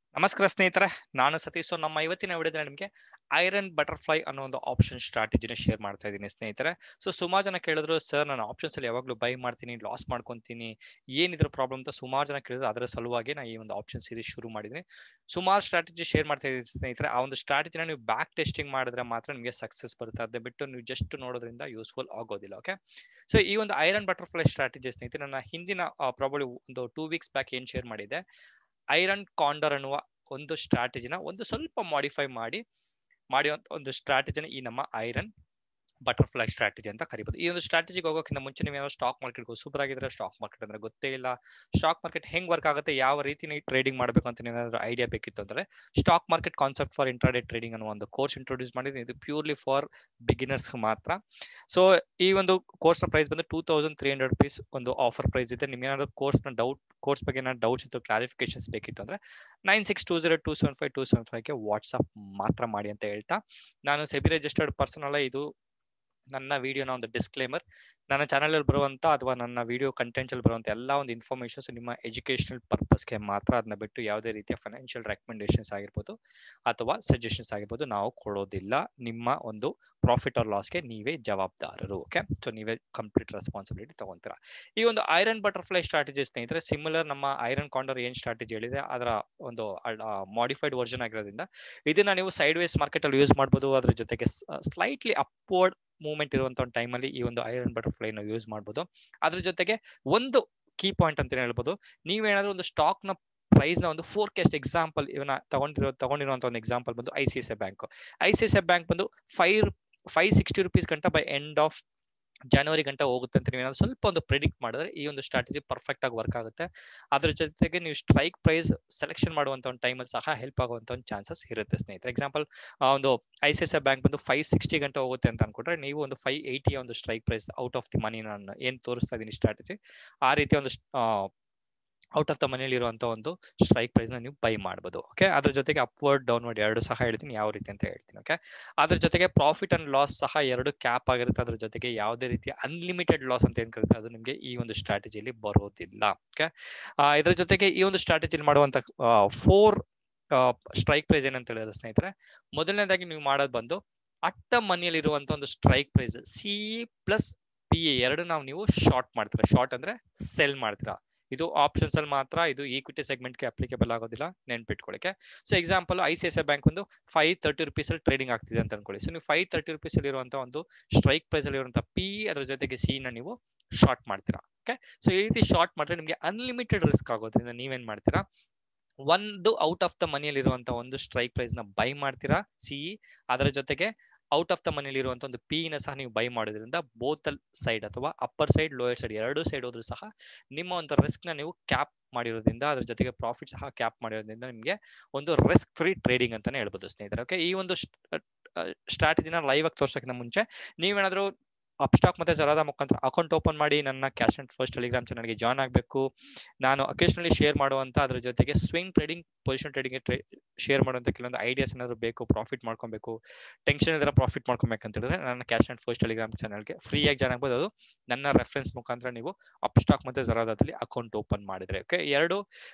ನಮಸ್ಕಾರ ಸ್ನೇಹಿತರೆ ನಾನು ಸತೀಶ್ ಸೊ ನಮ್ಮ ಇವತ್ತಿನ ವಿಡಿಯೋದಲ್ಲಿ ನಿಮಗೆ ಐರನ್ ಬಟರ್ಫ್ಲೈ ಅನ್ನೋ ಒಂದು ಆಪ್ಷನ್ ಸ್ಟ್ರಾಟಜಿನ ಶೇರ್ ಮಾಡ್ತಾ ಇದ್ದೀನಿ ಸ್ನೇಹಿತರೆ ಸೊ ಸುಮಾರು ಜನ ಕೇಳಿದ್ರು ಸರ್ ನಾನು ಆಪ್ಷನ್ಸ್ ಅಲ್ಲಿ ಯಾವಾಗಲೂ ಬೈ ಮಾಡ್ತೀನಿ ಲಾಸ್ ಮಾಡ್ಕೊಂತೀನಿ ಏನಿದ್ರ ಪ್ರಾಬ್ಲಮ್ ಅಂತ ಸುಮಾರು ಜನ ಕೇಳಿದ್ರು ಅದರ ಸಲುವಾಗಿ ನಾನು ಈ ಒಂದು ಆಪ್ಷನ್ ಸೀರೀಸ್ ಶುರು ಮಾಡಿದ್ದೀನಿ ಸುಮಾರು ಸ್ಟ್ರಾಟಜಿ ಶೇರ್ ಮಾಡ್ತಾ ಇದ್ದೀನಿ ಸ್ನೇಹಿತರೆ ಆ ಒಂದು ಸ್ಟ್ರಾಟಜಿನ ನೀವು ಬ್ಯಾಕ್ ಟೆಸ್ಟಿಂಗ್ ಮಾಡಿದ್ರೆ ಮಾತ್ರ ನಿಮಗೆ ಸಕ್ಸಸ್ ಬರುತ್ತೆ ಅದೇ ಬಿಟ್ಟು ನೀವು ಜಸ್ಟ್ ನೋಡೋದ್ರಿಂದ ಯೂಸ್ಫುಲ್ ಆಗೋದಿಲ್ಲ ಓಕೆ ಸೊ ಈ ಒಂದು ಐರನ್ ಬಟರ್ಫ್ಲೈ ಸ್ಟ್ರಾಟಜಿ ಸ್ನೇಹಿತರೆ ನನ್ನ ಹಿಂದಿನ ಪ್ರಾಬ್ಲಿ ಒಂದು ಟೂ ವೀಕ್ಸ್ ಬ್ಯಾಕ್ ಏನ್ ಶೇರ್ ಮಾಡಿದೆ ಐರನ್ ಕಾಂಡರ್ ಅನ್ನುವ ಒಂದು ಸ್ಟ್ರಾಟಜಿನ ಒಂದು ಸ್ವಲ್ಪ ಮಾಡಿಫೈ ಮಾಡಿ ಮಾಡಿರುವಂತ ಒಂದು ಸ್ಟ್ರಾಟಜಿನ ಈ ನಮ್ಮ ಐರನ್ ಬಟರ್ಫ್ಲೈ ಸ್ಟ್ರಾಟಜಿ ಅಂತ ಕರಿಬಹುದು ಈ ಒಂದು ಸ್ಟ್ರಾಟಜಿಗೆ ಹೋಗೋಕ್ಕಿಂತ ಮುಂಚೆ ನೀವು ಏನೋ ಸ್ಟಾಕ್ ಮಾರ್ಕೆಟ್ ಸೂಪರ್ ಆಗಿದ್ರೆ ಸ್ಟಾಕ್ ಮಾರ್ಕೆಟ್ ಅಂದ್ರೆ ಗೊತ್ತೇ ಇಲ್ಲ ಸ್ಟಾಕ್ ಮಾರ್ಕೆಟ್ ಹೆಂಗ್ ವರ್ಕ್ ಆಗುತ್ತೆ ಯಾವ ರೀತಿ ನೀವು ಟ್ರೇಡಿಂಗ್ ಮಾಡಬೇಕು ಅಂತ ಏನಾದ್ರು ಐಡಿಯಾ ಬೇಕಿತ್ತು ಅಂದ್ರೆ stock market concept for intraday trading ಅನ್ನೋ ಒಂದು ಕೋರ್ಸ್ ಇಂಟ್ರೊಡ್ಯೂಸ್ ಮಾಡಿದ್ದೀನಿ ಇದು ಪ್ಯೂರ್ಲಿ ಫಾರ್ ಬಿಗಿನರ್ಸ್ ಮಾತ್ರ ಸೊ ಈ ಒಂದು ಕೋರ್ಸ್ ನ ಪ್ರೈಸ್ ಬಂದು two thousand three hundred rupees ಒಂದು ಆಫರ್ ಪ್ರೈಸ್ ಇದೆ ನಿಮ್ಗೆ ಏನಾದ್ರು ಕೋರ್ಸ್ ನ ಡೌಟ್ ಕೋರ್ಸ್ ಬಗ್ಗೆ ಏನಾದ್ರು ಡೌಟ್ಸ್ ಇತ್ತು ಕ್ಲಾರಿಫಿಕೇಶನ್ಸ್ ಬೇಕಿತ್ತು ಅಂದ್ರೆ nine six two zero two seven five two seven ಫೈವ್ಗೆ ವಾಟ್ಸ್ಆಪ್ ಮಾತ್ರ ಮಾಡಿ ಅಂತ ಹೇಳ್ತಾ ನಾನು ಸೆಬಿ ರಿಜಿಸ್ಟರ್ಡ್ ಪರ್ಸನ್ ಅಲ್ಲ ಇದು ನನ್ನ ವಿಡಿಯೋನ ಒಂದು ಡಿಸ್ಕ್ಲೇಮರ್ ನನ್ನ ಚಾನಲ್ ಅಲ್ಲಿ ಬರುವಂತ ಅಥವಾ ನನ್ನ ವಿಡಿಯೋ ಕಂಟೆಂಟ್ ಅಲ್ಲಿ ಬರುವಂತ ಎಲ್ಲ ಒಂದು ಇನ್ಫಾರ್ಮೇಶನ್ಸ್ ನಿಮ್ಮ ಎಜುಕೇಶನಲ್ ಪರ್ಪಸ್ಗೆ ಮಾತ್ರ ಅದನ್ನ ಬಿಟ್ಟು ಯಾವುದೇ ರೀತಿಯ ಫೈನಾನ್ಷಿಯಲ್ ರೆಕಮೆಂಡೇಶನ್ಸ್ ಆಗಿರ್ಬೋದು ಅಥವಾ ಸಜೆಷನ್ಸ್ ಆಗಿರ್ಬೋದು ನಾವು ಕೊಡೋದಿಲ್ಲ ನಿಮ್ಮ ಒಂದು ಪ್ರಾಫಿಟ್ ಆರ್ ಲಾಸ್ಗೆ ನೀವೇ ಜವಾಬ್ದಾರರು ಓಕೆ ಸೊ ನೀವೇ ಕಂಪ್ಲೀಟ್ ರೆಸ್ಪಾನ್ಸಿಬಿಲಿಟಿ ತಗೊಂತೀರಾ ಈ ಒಂದು ಐರನ್ ಬಟರ್ಫ್ಲೈ ಸ್ಟ್ರಾಟಜಿ ಸ್ನೇಹಿತರೆ ಸಿಮಿಲರ್ ನಮ್ಮ ಐರನ್ ಕಾಂಡರ್ ಏನ್ ಸ್ಟ್ರಾಟಜಿ ಹೇಳಿದೆ ಅದರ ಒಂದು ಮಾಡಿಫೈಡ್ ವರ್ಷನ್ ಆಗಿರೋದ್ರಿಂದ ಇದನ್ನ ನೀವು ಸೈಡ್ ವೇಸ್ ಮಾರ್ಕೆಟ್ ಅಲ್ಲಿ ಯೂಸ್ ಮಾಡ್ಬೋದು ಅದ್ರ ಜೊತೆಗೆ ಸ್ಲೈಟ್ಲಿ ಅಪ್ವರ್ಡ್ ಮೂವ್ಮೆಂಟ್ ಇರುವಂತ ಒಂದು ಟೈಮಲ್ಲಿ ಈ ಒಂದು ಐರನ್ ಬಟರ್ಫ್ಲೈ ನ ಯೂಸ್ ಮಾಡ್ಬೋದು ಅದ್ರ ಜೊತೆಗೆ ಒಂದು ಕೀ ಪಾಯಿಂಟ್ ಅಂತ ಹೇಳ್ಬೋದು ನೀವೇನಾದ್ರೂ ಒಂದು ಸ್ಟಾಕ್ ನ ಪ್ರೈಸ್ ನ ಒಂದು ಫೋರ್ಕಾಸ್ಟ್ ಎಕ್ಸಾಂಪಲ್ ಇವನ್ನ ತಗೊಂಡಿರೋ ತಗೊಂಡಿರುವಂತ ಒಂದು ಎಕ್ಸಾಂಪಲ್ ಬಂದು I C S I bank I C S I bank ಬಂದು ಫೈವ್ ಫೈವ್ ಸಿಕ್ಸ್ಟಿ ರುಪೀಸ್ ಗಂಟ ಬೈ ಎಂಡ್ ಆಫ್ ಜನವರಿ ಗಂಟೆ ಹೋಗುತ್ತೆ ಅಂತ ನೀವು ಸ್ವಲ್ಪ ಒಂದು ಪ್ರಿಡಿಕ್ಟ್ ಮಾಡಿದ್ರೆ ಈ ಒಂದು ಸ್ಟ್ರಾಟಜಿ ಪರ್ಫೆಕ್ಟ್ ಆಗಿ ವರ್ಕ್ ಆಗುತ್ತೆ ಅದ್ರ ಜೊತೆಗೆ ನೀವು ಸ್ಟ್ರೈಕ್ ಪ್ರೈಸ್ ಸೆಲೆಕ್ಷನ್ ಮಾಡುವಂತ ಒಂದು ಟೈಮಲ್ಲಿ ಸಹ ಹೆಲ್ಪ್ ಆಗುವಂತ ಒಂದು ಚಾನ್ಸಸ್ ಇರುತ್ತೆ ಸ್ನೇಹಿತರೆ ಎಕ್ಸಾಂಪಲ್ ಒಂದು I C S I bank ಬಂದು ಫೈವ್ ಸಿಕ್ಸ್ಟಿ ಗಂಟೆ ಹೋಗುತ್ತೆ ಅಂತ ಅನ್ಕೊಂಡ್ರೆ ನೀವು ಒಂದು ಫೈವ್ ಏಯ್ಟಿಯ ಒಂದು strike price out of the money ನಾನು ಏನ್ ತೋರಿಸ್ತಾ ಇದೀನಿ ಸ್ಟ್ರಾಟಜಿ ಆ ರೀತಿ ಒಂದು ಔಟ್ ಆಫ್ ದ ಮನೇಲಿ ಇರುವಂತ ಒಂದು ಸ್ಟ್ರೈಕ್ ಪ್ರೈಸ್ ನ ನೀವು ಬೈ ಮಾಡಬಹುದು ಓಕೆ ಅದ್ರ ಜೊತೆಗೆ ಅಪ್ವರ್ಡ್ ಡೌನ್ವರ್ಡ್ ಎರಡು ಸಹ ಹೇಳ್ತೀನಿ ಯಾವ ರೀತಿ ಅಂತ ಹೇಳ್ತೀನಿ ಓಕೆ ಅದ್ರ ಜೊತೆಗೆ ಪ್ರಾಫಿಟ್ ಅಂಡ್ ಲಾಸ್ ಸಹ ಎರಡು ಕ್ಯಾಪ್ ಆಗಿರುತ್ತೆ ಅದ್ರ ಜೊತೆಗೆ ಯಾವುದೇ ರೀತಿಯ ಅನ್ಲಿಮಿಟೆಡ್ ಲಾಸ್ ಅಂತ ಏನ್ ಕರೀತಾರೆ ಅದು ನಿಮಗೆ ಈ ಒಂದು ಸ್ಟ್ರಾಟಜಿಯಲ್ಲಿ ಬರೋದಿಲ್ಲ ಓಕೆ ಇದ್ರ ಜೊತೆಗೆ ಈ ಒಂದು ಸ್ಟ್ರಾಟಜಿಲಿ ಮಾಡುವಂತ ಫೋರ್ ಸ್ಟ್ರೈಕ್ ಪ್ರೈಸ್ ಏನಂತ ಹೇಳಿದ್ರೆ ಸ್ನೇಹಿತರೆ ಮೊದಲನೇದಾಗಿ ನೀವು ಮಾಡೋದು ಬಂದು ಅಟ್ಟ ಮನಿಯಲ್ಲಿ ಇರುವಂತ ಒಂದು strike price C plus P ಎ ಎರಡು ನಾವು ನೀವು ಶಾರ್ಟ್ ಮಾಡ್ತೀರಾ ಶಾರ್ಟ್ ಅಂದ್ರೆ ಸೆಲ್ ಮಾಡ್ತೀರಾ ಇದು ಆಪ್ಷನ್ಸ್ ಅಲ್ಲಿ ಮಾತ್ರ ಇದು ಈಕ್ವಿಟಿ ಸೆಗ್ಮೆಂಟ್ಗೆ ಅಪ್ಲಿಕೇಬಲ್ ಆಗೋದಿಲ್ಲ ನೆನ್ಪಿಟ್ಕೊಳ್ಳಿಕ್ಕೆ so example I C S I bank ಒಂದು ಫೈವ್ ತರ್ಟಿ ರುಪೀಸ್ ಅಲ್ಲಿ ಟ್ರೇಡಿಂಗ್ ಆಗ್ತಿದೆ ಅಂತ ಅನ್ಕೊಳ್ಳಿ ಸೊ ನೀವು ಫೈವ್ ತರ್ಟಿ ರುಪೀಸ್ ಅಲ್ಲಿ ಇರುವಂತ ಒಂದು ಸ್ಟ್ರೈಕ್ ಪ್ರೈಸ್ ಅಲ್ಲಿ ಇರುವಂತ ಪಿ ಅದ್ರ ಜೊತೆಗೆ ಸಿ ನ ನೀವು ಶಾರ್ಟ್ ಮಾಡ್ತೀರಾ ಓಕೆ ಸೊ ಈ ರೀತಿ ಶಾರ್ಟ್ ಮಾಡಿದ್ರೆ ನಿಮಗೆ ಅನ್ಲಿಮಿಟೆಡ್ ರಿಸ್ಕ್ ಆಗೋದ್ರಿಂದ ನೀವೇನ್ ಮಾಡ್ತೀರಾ ಒಂದು ಔಟ್ ಆಫ್ ದ ಮನಿಯಲ್ಲಿ ಇರುವಂತ ಒಂದು ಸ್ಟ್ರೈಕ್ ಪ್ರೈಸ್ ನ ಬೈ ಮಾಡ್ತೀರಾ ಸಿ ಅದರ ಜೊತೆಗೆ ಔಟ್ ಆಫ್ ದ ಮನೇಲಿ ಇರುವಂತ ಒಂದು ಪಿ ನ ಸಹ ನೀವು ಬೈ ಮಾಡೋದ್ರಿಂದ ಬೋತಲ್ ಸೈಡ್ ಅಥವಾ ಅಪ್ಪರ್ ಸೈಡ್ ಲೋಯರ್ ಸೈಡ್ ಎರಡು ಸೈಡ್ ಹೋದ್ರು ಸಹ ನಿಮ್ಮ ಒಂದು ರಿಸ್ಕ್ ನ ನೀವು ಕ್ಯಾಪ್ ಮಾಡಿರೋದ್ರಿಂದ ಅದ್ರ ಜೊತೆಗೆ ಪ್ರಾಫಿಟ್ ಸಹ ಕ್ಯಾಪ್ ಮಾಡಿರೋದ್ರಿಂದ ನಿಮಗೆ ಒಂದು ರಿಸ್ಕ್ ಫ್ರೀ ಟ್ರೇಡಿಂಗ್ ಅಂತಾನೆ ಹೇಳ್ಬೋದು ಸ್ನೇಹಿತರೆ ಓಕೆ ಈ ಒಂದು ಸ್ಟ್ರಾಟಜಿನ ಲೈವ್ ಆಗಿ ತೋರ್ಸೋಕ್ಕಿಂತ ಮುಂಚೆ ನೀವೇನಾದ್ರೂ ಅಪ್ಸ್ಟಾಕ್ ಮತ್ತೆ ಜರಾದ ಮುಖಾಂತರ ಅಕೌಂಟ್ ಓಪನ್ ಮಾಡಿ ನನ್ನ ಕ್ಯಾಶ್ ಅಂಡ್ ಫಸ್ಟ್ ಟೆಲಿಗ್ರಾಮ್ ಚಾನಲ್ಗೆ ಜಾಯ್ನ್ ಆಗಬೇಕು ನಾನು ಅಕೇಶನಲಿ ಶೇರ್ ಮಾಡುವಂತ ಅದ್ರ ಜೊತೆಗೆ swing trading position trading share ಮಾಡುವಂತ ಕೆಲವೊಂದು ಐಡಿಯಾಸ್ ಏನಾದ್ರು ಬೇಕು ಪ್ರಾಫಿಟ್ ಮಾಡ್ಕೊಬೇಕು ಟೆನ್ಷನ್ ಇದ್ರೆ ಪ್ರಾಫಿಟ್ ಮಾಡ್ಕೊಬೇಕಂತ ಹೇಳಿದ್ರೆ ನನ್ನ ಕ್ಯಾಶ್ ಅಂಡ್ ಫಸ್ಟ್ ಟೆಲಿಗ್ರಾಮ್ ಚಾನಲ್ಗೆ ಫ್ರೀ ಆಗಿ ಜಾಯ್ನ್ ಆಗ್ಬೋದು ಅದು ನನ್ನ ರೆಫರೆನ್ಸ್ ಮುಖಾಂತರ ನೀವು ಅಪ್ಸ್ಟಾಕ್ ಮತ್ತೆ ಜರಾದಲ್ಲಿ ಅಕೌಂಟ್ ಓಪನ್ ಮಾಡಿದ್ರೆ ಓಕೆ ಎರಡು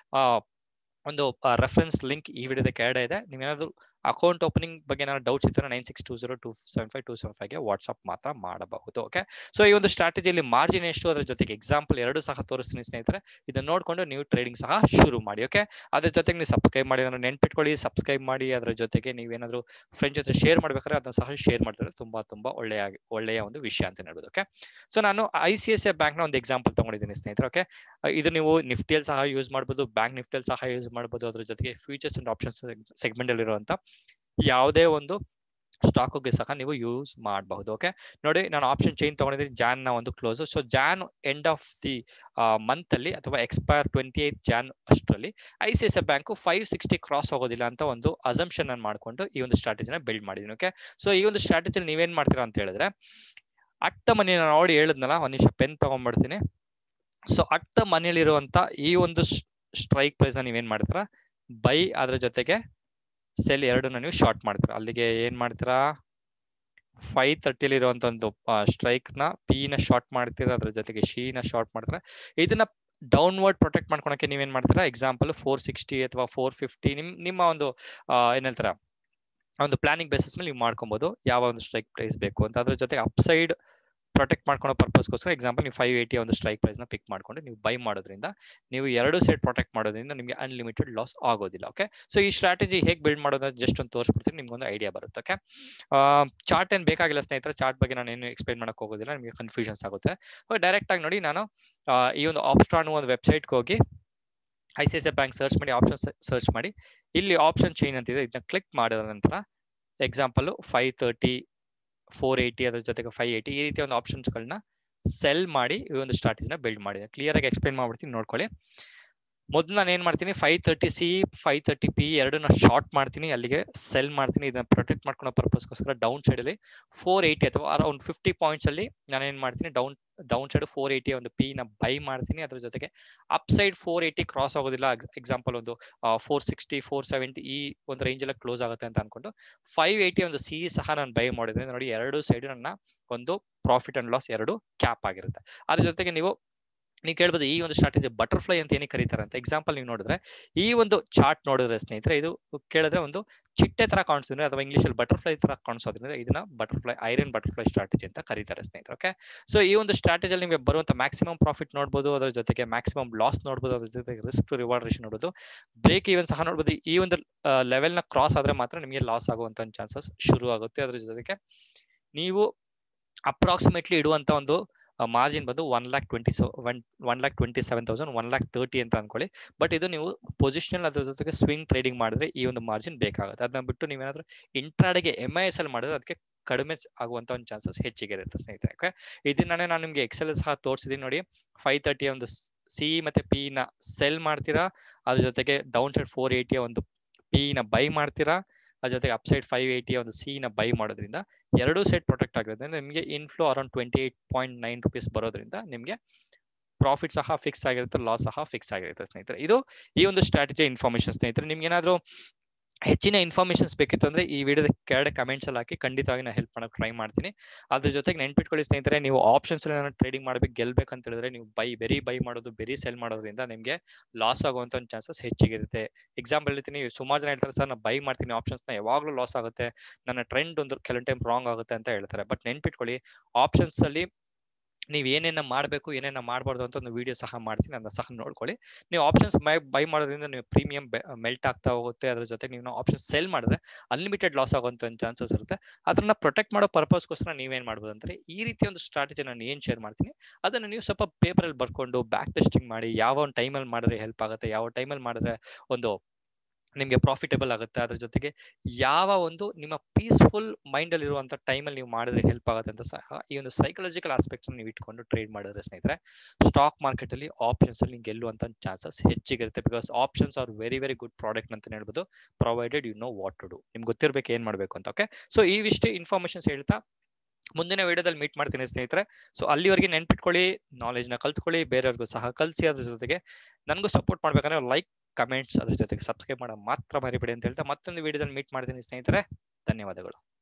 ಒಂದು ರೆಫರೆನ್ಸ್ ಲಿಂಕ್ ಈ ವಿಡಿಯೋದ ಕೆಳಗಡೆ ಇದೆ ನೀವೇನಾದ್ರು ಅಕೌಂಟ್ ಓಪನಿಂಗ್ ಬಗ್ಗೆ ಏನಾದ್ರು ಡೌಟ್ಸ್ ಇದ್ದರೆ nine six two zero two seven five two seven ಫೈವ್ಗೆ ವಾಟ್ಸ್ಆಪ್ ಮಾತ್ರ ಮಾಡಬಹುದು ಓಕೆ ಸೊ ಈ ಒಂದು ಸ್ಟ್ರಾಟಜಿಯಲ್ಲಿ ಮಾರ್ಜಿನ್ ಎಷ್ಟು ಅದ್ರ ಜೊತೆಗೆ ಎಕ್ಸಾಂಪಲ್ ಎರಡು ಸಹ ತೋರಿಸ್ತೀನಿ ಸ್ನೇಹಿತರೆ ಇದನ್ನ ನೋಡ್ಕೊಂಡು ನೀವು ಟ್ರೇಡಿಂಗ್ ಸಹ ಶುರು ಮಾಡಿ ಓಕೆ ಅದ್ರ ಜೊತೆಗೆ ನೀವು ಸಬ್ಸ್ಕ್ರೈಬ್ ಮಾಡಿ ನಾನು ನೆನ್ಪಿಟ್ಕೊಳ್ಳಿ ಸಬ್ಸ್ಕ್ರೈಬ್ ಮಾಡಿ ಅದ್ರ ಜೊತೆಗೆ ನೀವೇನಾದ್ರು ಫ್ರೆಂಡ್ ಜೊತೆ ಶೇರ್ ಮಾಡ್ಬೇಕಾದ್ರೆ ಅದನ್ನ ಸಹ ಶೇರ್ ಮಾಡಿದ್ರೆ ತುಂಬಾ ತುಂಬಾ ಒಳ್ಳೆಯ ಒಳ್ಳೆಯ ಒಂದು ವಿಷಯ ಅಂತ ಹೇಳ್ಬೋದು ಓಕೆ ಸೊ ನಾನು I C S I bank ನ ಒಂದು ಎಕ್ಸಾಂಪಲ್ ತಗೊಂಡಿದ್ದೀನಿ ಸ್ನೇಹಿತರೆ ಓಕೆ ಇದು ನೀವು ನಿಫ್ಟಿಯಲ್ಲಿ ಸಹ ಯೂಸ್ ಮಾಡ್ಬೋದು ಬ್ಯಾಂಕ್ ನಿಫ್ಟಿಯಲ್ಲಿ ಸಹ ಯೂಸ್ ಮಾಡ್ಬೋದು ಅದ್ರ ಜೊತೆಗೆ ಫ್ಯೂಚರ್ಸ್ ಅಂಡ್ ಆಪ್ಷನ್ಸ್ ಸೆಗ್ಮೆಂಟ್ ಅಲ್ಲಿ ಇರುವಂತ ಯಾವುದೇ ಒಂದು ಸ್ಟಾಕ್ಗೆ ಸಹ ನೀವು ಯೂಸ್ ಮಾಡಬಹುದು ಓಕೆ ನೋಡಿ ನಾನು ಆಪ್ಷನ್ ಚೈನ್ ತಗೊಂಡಿದ್ದೀನಿ ಜಾನ್ ನ ಒಂದು close so Jan end of the month ಅಲ್ಲಿ ಅಥವಾ ಎಕ್ಸ್ಪೈರ್ ಟ್ವೆಂಟಿ ಏತ್ ಜಾನ್ ಅಷ್ಟರಲ್ಲಿ I C S I bank five sixty cross ಆಗೋದಿಲ್ಲ ಅಂತ ಒಂದು ಅಸಂಪ್ಷನ್ ಅನ್ನು ಮಾಡ್ಕೊಂಡು ಈ ಒಂದು ಸ್ಟ್ರಾಟಜಿನ ಬಿಲ್ಡ್ ಮಾಡಿದ್ದೀನಿ ಓಕೆ ಸೊ ಈ ಒಂದು ಸ್ಟ್ರಾಟಜಿಲಿ ನೀವೇನ್ ಮಾಡ್ತೀರಾ ಅಂತ ಹೇಳಿದ್ರೆ ಅಟ್ಟ ಮನೆ ನಾನು ನೋಡಿ ಹೇಳಿದ್ನಲ್ಲ ಒಂದ್ ನಿಮಿಷ ಪೆನ್ ತಗೊಂಡ್ಬಿಡ್ತೀನಿ ಸೊ ಅಟ್ಟ ಮನೆಯಲ್ಲಿರುವಂತ ಈ ಒಂದು ಸ್ಟ್ರೈಕ್ ಪ್ರೈಸ್ ನ ನೀವೇನ್ ಮಾಡ್ತೀರಾ ಬೈ ಅದ್ರ ಜೊತೆಗೆ ಸೆಲ್ ಎರಡನ್ನ ನೀವು ಶಾರ್ಟ್ ಮಾಡ್ತೀರಾ ಅಲ್ಲಿಗೆ ಏನ್ ಮಾಡ್ತೀರಾ ಫೈವ್ ತರ್ಟಿಲಿ ಇರುವಂತ ಒಂದು ಸ್ಟ್ರೈಕ್ ನ ಪಿ ನ ಶಾರ್ಟ್ ಮಾಡ್ತೀರಾ ಅದ್ರ ಜೊತೆಗೆ ಶಿ ನ ಶಾರ್ಟ್ ಮಾಡ್ತೀರಾ ಇದನ್ನ ಡೌನ್ವರ್ಡ್ ಪ್ರೊಟೆಕ್ಟ್ ಮಾಡ್ಕೊಳಕ್ಕೆ ನೀವೇನ್ ಮಾಡ್ತೀರಾ ಎಕ್ಸಾಂಪಲ್ ಫೋರ್ ಸಿಕ್ಸ್ಟಿ ಅಥವಾ ಫೋರ್ ಫಿಫ್ಟಿ ನಿಮ್ ನಿಮ್ಮ ಒಂದು ಏನ್ ಹೇಳ್ತಾರ ಒಂದು ಪ್ಲಾನಿಂಗ್ ಬೇಸಿಸ್ ಮೇಲೆ ನೀವು ಮಾಡ್ಕೊಬಹುದು ಯಾವ ಒಂದು ಸ್ಟ್ರೈಕ್ ಪ್ರೈಸ್ ಬೇಕು ಅಂತ ಅದ್ರ ಜೊತೆ ಅಪ್ಸೈಡ್ ಪ್ರೊಟೆಕ್ಟ್ ಮಾಡ್ಕೊಳ್ಳೋ ಪರ್ಪಸ್ಗೋಸ್ಕರ ಎಕ್ಸಾಂಪಲ್ ನೀವು ಫೈವ್ ಏಯ್ಟಿ ಒಂದು ಸ್ಟ್ರೈಕ್ ಪ್ರೈಸ್ ನ ಪಿಕ್ ಮಾಡ್ಕೊಂಡು ನೀವು ಬೈ ಮಾಡೋದ್ರಿಂದ ನೀವು ಎರಡು ಸೈಡ್ ಪ್ರೊಟೆಕ್ಟ್ ಮಾಡೋದ್ರಿಂದ ನಿಮಗೆ ಅನ್ಲಿಮಿಟೆಡ್ ಲಾಸ್ ಆಗೋದಿಲ್ಲ ಓಕೆ ಸೊ ಈ ಸ್ಟ್ರಾಟಜಿ ಹೇಗೆ ಬಿಲ್ಡ್ ಮಾಡೋದು ಜಸ್ಟ್ ಒಂದು ತೋರಿಸ್ಬಿಡ್ತೀನಿ ನಿಮ್ಗೆ ಒಂದು ಐಡಿಯಾ ಬರುತ್ತೆ ಓಕೆ ಚಾರ್ಟ್ ಏನ್ ಬೇಕಾಗಿಲ್ಲ ಸ್ನೇಹಿತರೆ ಚಾರ್ಟ್ ಬಗ್ಗೆ ನಾನು ಏನು ಎಕ್ಸ್ಪ್ಲೈನ್ ಮಾಡಕ್ ಹೋಗೋದಿಲ್ಲ ನಿಮಗೆ ಕನ್ಫ್ಯೂಷನ್ಸ್ ಆಗುತ್ತೆ ಡೈರೆಕ್ಟ್ ಆಗಿ ನೋಡಿ ನಾನು ಈ ಒಂದು ಆಪ್ಸ್ಟ್ರಾನ್ ಒಂದು ವೆಬ್ಸೈಟ್ಗೆ ಹೋಗಿ I C I C bank search ಮಾಡಿ ಆಪ್ಷನ್ ಸರ್ಚ್ ಮಾಡಿ ಇಲ್ಲಿ ಆಪ್ಷನ್ ಚೈನ್ ಅಂತಿದೆ ಇದನ್ನ ಕ್ಲಿಕ್ ಮಾಡಿದ ನಂತರ example five thirty four eighty ಅದ್ರ ಜೊತೆಗೆ ಫೈವ್ ಏಯ್ಟಿ ಈ ರೀತಿಯ ಒಂದು ಆಪ್ಷನ್ಸ್ಗಳನ್ನ ಸೆಲ್ ಮಾಡಿ ಈ ಒಂದು ಸ್ಟ್ರಾಟಜಿನ ಬಿಲ್ಡ್ ಮಾಡಿದೆ ಕ್ಲಿಯರ್ ಆಗಿ ಎಕ್ಸ್ಪ್ಲೈನ್ ಮಾಡ್ಬಿಡ್ತೀನಿ ನೋಡ್ಕೊಳ್ಳಿ ಮೊದಲು ನಾನು ಏನ್ ಮಾಡ್ತೀನಿ five thirty C five thirty P ಎರಡನ್ನ ಶಾರ್ಟ್ ಮಾಡ್ತೀನಿ ಅಲ್ಲಿಗೆ ಸೆಲ್ ಮಾಡ್ತೀನಿ ಇದನ್ನ ಪ್ರೊಟೆಕ್ಟ್ ಮಾಡ್ಕೊಳ್ಳೋ ಪರ್ಪಸ್ಗೋಸ್ಕರ ಡೌನ್ ಸೈಡ್ ಅಲ್ಲಿ ಫೋರ್ ಏಯ್ಟಿ ಅಥವಾ ಅರೌಂಡ್ ಫಿಫ್ಟಿ ಪಾಯಿಂಟ್ಸ್ ಅಲ್ಲಿ ನಾನು ಏನ್ ಮಾಡ್ತೀನಿ down down side four eighty ಒಂದು ಪಿ ನ ಬೈ ಮಾಡ್ತೀನಿ ಅದ್ರ ಜೊತೆಗೆ up side four eighty cross ಆಗೋದಿಲ್ಲ ಎಕ್ಸಾಂಪಲ್ ಒಂದು ಫೋರ್ ಸಿಕ್ಸ್ಟಿ ಫೋರ್ ಸೆವೆಂಟಿ ಈ ಒಂದು ರೇಂಜ್ ಎಲ್ಲ ಕ್ಲೋಸ್ ಆಗುತ್ತೆ ಅಂತ ಅನ್ಕೊಂಡು ಫೈವ್ ಏಯ್ಟಿ ಒಂದು ಸಿ ಸಹ ನಾನು ಬೈ ಮಾಡಿದ್ರೆ ನೋಡಿ ಎರಡು ಸೈಡ್ ನನ್ನ ಒಂದು ಪ್ರಾಫಿಟ್ ಅಂಡ್ ಲಾಸ್ ಎರಡು ಕ್ಯಾಪ್ ಆಗಿರುತ್ತೆ ಅದ್ರ ಜೊತೆಗೆ ನೀವು ನೀವು ಕೇಳ್ಬೋದು ಈ ಒಂದು ಸ್ಟ್ರಾಟಜಿ ಬಟರ್ಫ್ಲೈ ಅಂತ ಏನಕ್ಕೆ ಕರೀತಾರೆ ಅಂತ ಎಕ್ಸಾಂಪಲ್ ನೀವು ನೋಡಿದ್ರೆ ಈ ಒಂದು ಚಾರ್ಟ್ ನೋಡಿದ್ರೆ ಸ್ನೇಹಿತರೆ ಇದು ಕೇಳಿದ್ರೆ ಒಂದು ಚಿಟ್ಟೆ ತರ ಕಾಣಿಸಿದ್ರೆ ಅಥವಾ ಇಂಗ್ಲಿಷ್ ಅಲ್ಲಿ ಬಟರ್ಫ್ಲೈ ತರ ಕಾಣಿಸೋದ್ರಿಂದ ಇದನ್ನ ಬಟರ್ಫ್ಲೈ ಐರನ್ ಬಟರ್ಫ್ಲೈ ಸ್ಟ್ರಾಟಜಿ ಅಂತ ಕರೀತಾರೆ ಸ್ನೇಹಿತರೆ ಓಕೆ ಸೊ ಈ ಒಂದು ಸ್ಟ್ರಾಟಜಿಯಲ್ಲಿ ನಿಮಗೆ ಬರುವಂತ ಮ್ಯಾಕ್ಸಿಮಮ್ ಪ್ರಾಫಿಟ್ ನೋಡಬಹುದು ಅದರ ಜೊತೆಗೆ ಮ್ಯಾಕ್ಸಿಮಮ್ ಲಾಸ್ ನೋಡಬಹುದು ಅದ್ರ ಜೊತೆಗೆ ರಿಸ್ಕ್ ಟು ರಿವಾರ್ಡ್ ರೇಷನ್ ನೋಡೋದು ಬ್ರೇಕ್ ಈವನ್ ಸಹ ನೋಡಬಹುದು ಈ ಒಂದು ಲೆವೆಲ್ ನ ಕ್ರಾಸ್ ಆದ್ರೆ ಮಾತ್ರ ನಿಮಗೆ ಲಾಸ್ ಆಗುವಂತ ಚಾನ್ಸಸ್ ಶುರು ಆಗುತ್ತೆ ಅದ್ರ ಜೊತೆಗೆ ನೀವು ಅಪ್ರಾಕ್ಸಿಮೇಟ್ಲಿ ಇಡುವಂತ ಒಂದು ಮಾರ್ಜಿನ್ ಬಂದು one lakh twenty one one lakh twenty seven thousand one lakh thirty ಅಂತ ಅನ್ಕೊಳ್ಳಿ ಬಟ್ ಇದು ನೀವು ಪೊಸಿಷನ್ ಅದ್ರ ಜೊತೆಗೆ ಸ್ವಿಂಗ್ ಟ್ರೇಡಿಂಗ್ ಮಾಡಿದ್ರೆ ಈ ಒಂದು ಮಾರ್ಜಿನ್ ಬೇಕಾಗುತ್ತೆ ಅದನ್ನ ಬಿಟ್ಟು ನೀವೇನಾದ್ರೂ ಇಂಟ್ರಾಡೆಗೆ ಎಮ್ ಐ ಎಸ್ ಅಲ್ಲಿ ಮಾಡಿದ್ರೆ ಅದಕ್ಕೆ ಕಡಿಮೆ ಆಗುವಂತ ಒಂದು ಚಾನ್ಸಸ್ ಹೆಚ್ಚಿಗೆ ಇರುತ್ತೆ ಸ್ನೇಹಿತರೆ ಓಕೆ ಇದನ್ನೇ ನಾನು ನಿಮ್ಗೆ ಎಕ್ಸೆಲ್ ಸಹ ತೋರಿಸಿದೀನಿ ನೋಡಿ ಫೈವ್ ತರ್ಟಿಯ ಒಂದು ಸಿ ಮತ್ತೆ ಪಿ ನ ಸೆಲ್ ಮಾಡ್ತೀರಾ ಅದ್ರ ಜೊತೆಗೆ ಡೌನ್ ಸೈಡ್ ಫೋರ್ ಏಯ್ಟಿಯ ಒಂದು ಪಿ ನ ಬೈ ಮಾಡ್ತೀರಾ ಅದ್ರ ಜೊತೆಗೆ ಅಪ್ಸೈಡ್ ಫೈವ್ ಏಯ್ಟಿಯ ಒಂದು ಸಿ ನ ಬೈ ಮಾಡೋದ್ರಿಂದ ಎರಡು ಸೈಡ್ ಪ್ರೊಟೆಕ್ಟ್ ಆಗಿರೋದ್ರಿಂದ ನಿಮಗೆ inflow around twenty eight point nine rupees ಬರೋದ್ರಿಂದ ನಿಮಗೆ ಪ್ರಾಫಿಟ್ ಸಹ ಫಿಕ್ಸ್ ಆಗಿರುತ್ತೆ ಲಾಸ್ ಸಹ ಫಿಕ್ಸ್ ಆಗಿರುತ್ತೆ ಸ್ನೇಹಿತರೆ ಇದು ಈ ಒಂದು ಸ್ಟ್ರಾಟಜಿ ಇನ್ಫಾರ್ಮೇಶನ್ ಸ್ನೇಹಿತರೆ ನಿಮ್ಗೆ ಏನಾದ್ರು ಹೆಚ್ಚಿನ ಇನ್ಫಾರ್ಮೇಶನ್ಸ್ ಬೇಕಿತ್ತು ಅಂದ್ರೆ ಈ ವಿಡಿಯೋದ ಕೆಳಗಡೆ ಕಮೆಂಟ್ಸ್ ಅಲ್ಲಿ ಹಾಕಿ ಖಂಡಿತವಾಗಿ ನಾನು ಹೆಲ್ಪ್ ಮಾಡಕ್ಕೆ ಟ್ರೈ ಮಾಡ್ತೀನಿ ಅದ್ರ ಜೊತೆಗೆ ನೆನ್ಪಿಟ್ಕೊಳ್ಳಿ ಸ್ನೇಹಿತರೆ ನೀವು ಆಪ್ಷನ್ಸ್ ಅಲ್ಲಿ ಟ್ರೇಡಿಂಗ್ ಮಾಡ್ಬೇಕು ಗೆಲ್ಬೇಕಂತ ಹೇಳಿದ್ರೆ ನೀವು ಬೈ ಬೆರಿ ಬೈ ಮಾಡೋದು ಬೆರಿ ಸೆಲ್ ಮಾಡೋದ್ರಿಂದ ನಿಮಗೆ ಲಾಸ್ ಆಗುವಂತ ಒಂದು ಚಾನ್ಸಸ್ ಹೆಚ್ಚಿಗಿರುತ್ತೆ ಎಕ್ಸಾಂಪಲ್ ಹೇಳ್ತೀನಿ ಸುಮಾರು ಜನ ಹೇಳ್ತಾರೆ ಸರ್ ನಾನು ಬೈ ಮಾಡ್ತೀನಿ ಆಪ್ಷನ್ಸ್ ನ ಯಾವಾಗಲೂ ಲಾಸ್ ಆಗುತ್ತೆ ನನ್ನ ಟ್ರೆಂಡ್ ಒಂದು ಕೆಲವೊಂದು ಟೈಮ್ ರಾಂಗ್ ಆಗುತ್ತೆ ಅಂತ ಹೇಳ್ತಾರೆ ಬಟ್ ನೆನ್ಪಿಟ್ಕೊಳ್ಳಿ ಆಪ್ಷನ್ಸ್ ಅಲ್ಲಿ ನೀವು ಏನೇನ ಮಾಡಬೇಕು ಏನೇನ ಮಾಡಬಾರ್ದು ಅಂತ ಒಂದು ವಿಡಿಯೋ ಸಹ ಮಾಡ್ತೀನಿ ಅದನ್ನ ಸಹ ನೋಡ್ಕೊಳ್ಳಿ ನೀವು ಆಪ್ಷನ್ಸ್ ಬೈ ಬೈ ಮಾಡೋದ್ರಿಂದ ನೀವು ಪ್ರೀಮಿಯಂ ಮೆಲ್ಟ್ ಆಗ್ತಾ ಹೋಗುತ್ತೆ ಅದ್ರ ಜೊತೆ ನೀವು ಆಪ್ಷನ್ ಸೆಲ್ ಮಾಡಿದ್ರೆ ಅನ್ಲಿಮಿಟೆಡ್ ಲಾಸ್ ಆಗುವಂತ ಒಂದು ಚಾನ್ಸಸ್ ಇರುತ್ತೆ ಅದನ್ನ ಪ್ರೊಟೆಕ್ಟ್ ಮಾಡೋ ಪರ್ಪಸ್ಗೋಸ್ಕರ ನೀವೇನ್ ಮಾಡ್ಬೋದು ಅಂದ್ರೆ ಈ ರೀತಿ ಒಂದು ಸ್ಟ್ರಾಟಜಿ ನಾನು ಏನ್ ಶೇರ್ ಮಾಡ್ತೀನಿ ಅದನ್ನ ನೀವು ಸ್ವಲ್ಪ ಪೇಪರ್ ಅಲ್ಲಿ ಬರ್ಕೊಂಡು ಬ್ಯಾಕ್ ಟೆಸ್ಟಿಂಗ್ ಮಾಡಿ ಯಾವ ಒಂದು ಟೈಮಲ್ಲಿ ಮಾಡಿದ್ರೆ ಹೆಲ್ಪ್ ಆಗುತ್ತೆ ಯಾವ ಟೈಮಲ್ಲಿ ಮಾಡಿದ್ರೆ ಒಂದು ನಿಮಗೆ ಪ್ರಾಫಿಟಬಲ್ ಆಗುತ್ತೆ ಅದ್ರ ಜೊತೆಗೆ ಯಾವ ಒಂದು ನಿಮ್ಮ ಪೀಸ್ಫುಲ್ ಮೈಂಡ್ ಅಲ್ಲಿ ಇರುವಂತ ಟೈಮಲ್ಲಿ ನೀವು ಮಾಡಿದ್ರೆ ಹೆಲ್ಪ್ ಆಗುತ್ತೆ ಅಂತ ಸಹ ಈ ಒಂದು ಸೈಕಲಾಜಿಕಲ್ ಆಸ್ಪೆಕ್ಟ್ಸ್ ನೀವು ಇಟ್ಕೊಂಡು ಟ್ರೇಡ್ ಮಾಡಿದ್ರೆ ಸ್ನೇಹಿತರೆ ಸ್ಟಾಕ್ ಮಾರ್ಕೆಟ್ ಅಲ್ಲಿ ಆಪ್ಷನ್ಸ್ ಅಲ್ಲಿ ಗೆಲ್ಲುವಂತ ಚಾನ್ಸಸ್ ಹೆಚ್ಚಿಗಿರುತ್ತೆ because options are very very good product ಅಂತ ಹೇಳ್ಬೋದು provided you know what to do ನಿಮ್ಗೆ ಗೊತ್ತಿರ್ಬೇಕು ಏನ್ ಮಾಡ್ಬೇಕು ಅಂತ ಓಕೆ ಸೊ ಇವಿಷ್ಟು ಇನ್ಫಾರ್ಮೇಶನ್ಸ್ ಹೇಳ್ತಾ ಮುಂದಿನ ವಿಡಿಯೋದಲ್ಲಿ ಮೀಟ್ ಮಾಡ್ತೀನಿ ಸ್ನೇಹಿತರೆ ಸೊ ಅಲ್ಲಿವರೆಗೆ ನೆನ್ಪಿಟ್ಕೊಳ್ಳಿ ನಾಲೆಜ್ ನ ಕಲ್ತ್ಕೊಳ್ಳಿ ಬೇರೆಯವ್ರಿಗೂ ಸಹ ಕಲಿಸಿ ಅದ್ರ ಜೊತೆಗೆ ನನಗೂ ಸಪೋರ್ಟ್ ಮಾಡ್ಬೇಕಂದ್ರೆ ಲೈಕ್ ಕಮೆಂಟ್ಸ್ ಅದ್ರ ಜೊತೆಗೆ ಸಬ್ಸ್ಕ್ರೈಬ್ ಮಾಡೋ ಮಾತ್ರ ಮರಿಬೇಡಿ ಅಂತ ಹೇಳ್ತಾ ಮತ್ತೊಂದು ವಿಡಿಯೋದಲ್ಲಿ ಮೀಟ್ ಮಾಡ್ತೀನಿ ಸ್ನೇಹಿತರೆ ಧನ್ಯವಾದಗಳು